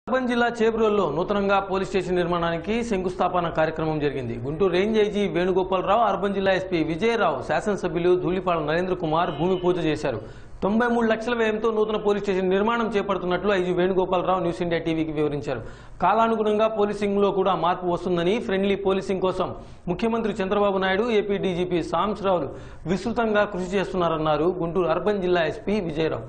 urban జిల్లా చేబ్రోల్లో నూతనంగా police station నిర్మాణానికి శంకుస్థాపన కార్యక్రమం జరిగింది Guntur range IG Venugopalarao urban జిల్లా ఎస్పీ విజయరావు శాసనసభ్యులు ధూళిపాల నరేంద్ర కుమార్ భూమి పూజ చేశారు తొంభై మూడు లక్షల వ్యయంతో నూతన పోలీస్ స్టేషన్ నిర్మాణం చేపడుతున్నట్లు ఐజీ వేణుగోపాలరావు న్యూస్ ఇండియా టీవీకి వివరించారు కాలానుగుణంగా పోలీసింగ్ లో కూడా మార్పు వస్తుందని ఫ్రెండ్లీ పోలీసింగ్ కోసం ముఖ్యమంత్రి చంద్రబాబు నాయుడు ఏపీ డీజీపీ సాంబశివరావులు విస్తృతంగా కృషి చేస్తున్నారన్నారు గుంటూరు అర్బన్ జిల్లా ఎస్పీ విజయరావు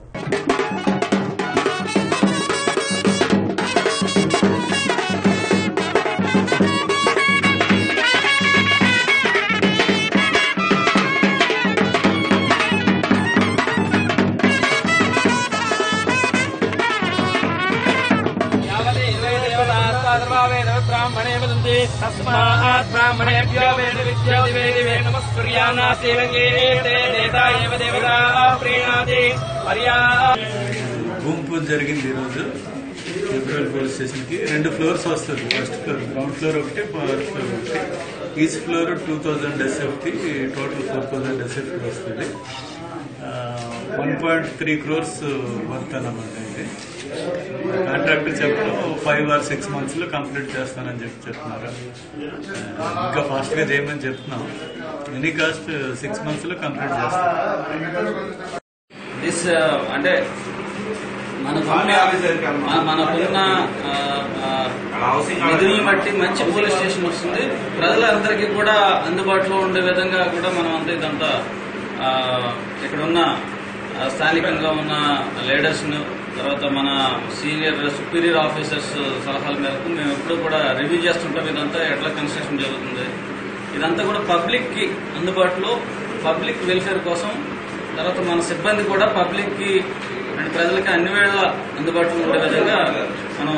ब्राह्मणे वदन्ति तस्मात् ब्राह्मणेभ्यो वेद विद्यो दिवे नमस्कुर्यान्नास्तिरङ्गे ते देता एव देवता प्रीणाति पर्या భూమి పూజ జరిగింది ఈరోజు ఫిబ్రవరి పోలీస్ స్టేషన్ కి రెండు ఫ్లోర్స్ వస్తుంది ఫస్ట్ ఫ్లోర్ గ్రౌండ్ ఫ్లోర్ ఒకటి ఫస్ట్ ఫ్లోర్ ఒకటి each floor two thousand SF కి టోటల్ ఫోర్ థౌజండ్ ఎస్ఎఫ్ కి వస్తుంది one point three crores worth అన్నమాట ఇది కాంట్రాక్టర్ చెప్పడం ఫైవ్ ఆర్ సిక్స్ మంత్స్ లో కంప్లీట్ చేస్తానని చెప్పి చెప్తున్నారు ఆ, ఇంకా ఫాస్ట్ గా చేయమని చెప్తున్నాం ఎనీ కాస్ట్ సిక్స్ మంత్స్ లో కంప్లీట్ చేస్తాం దిస్ అంటే మనకున్న మన- మనకున్న ఆ, ఆ, నిధులను బట్టి మంచి పోలీస్ స్టేషన్ వస్తుంది ప్రజలందరికీ కూడా అందుబాటులో ఉండే విధంగా కూడా మనం అంతా ఇదంతా ఆ, ఇక్కడ ఉన్న ఆ, స్థానికంగా ఉన్న లీడర్స్ తర్వాత మన సీనియర్ సుపీరియర్ ఆఫీసర్స్ సలహాల మేరకు మేము ఎప్పుడూ కూడా రివ్యూ చేస్తుంటాం ఇదంతా ఎట్లా కన్స్ట్రక్షన్ జరుగుతుంది ఇదంతా కూడా పబ్లిక్ కి అందుబాటులో పబ్లిక్ వెల్ఫేర్ కోసం తర్వాత మన సిబ్బంది కూడా పబ్లిక్ కి అండ్ ప్రజలకి అన్ని వేళ అందుబాటులో ఉండే విధంగా మనం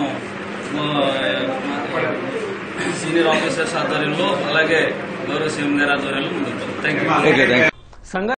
ఆ, సీనియర్ ఆఫీసర్స్ ఆధ్వర్యంలో అలాగే గౌరవ సీఎం గారి ఆధ్వర్యంలో ముందుకు థ్యాంక్ యూ సంఘ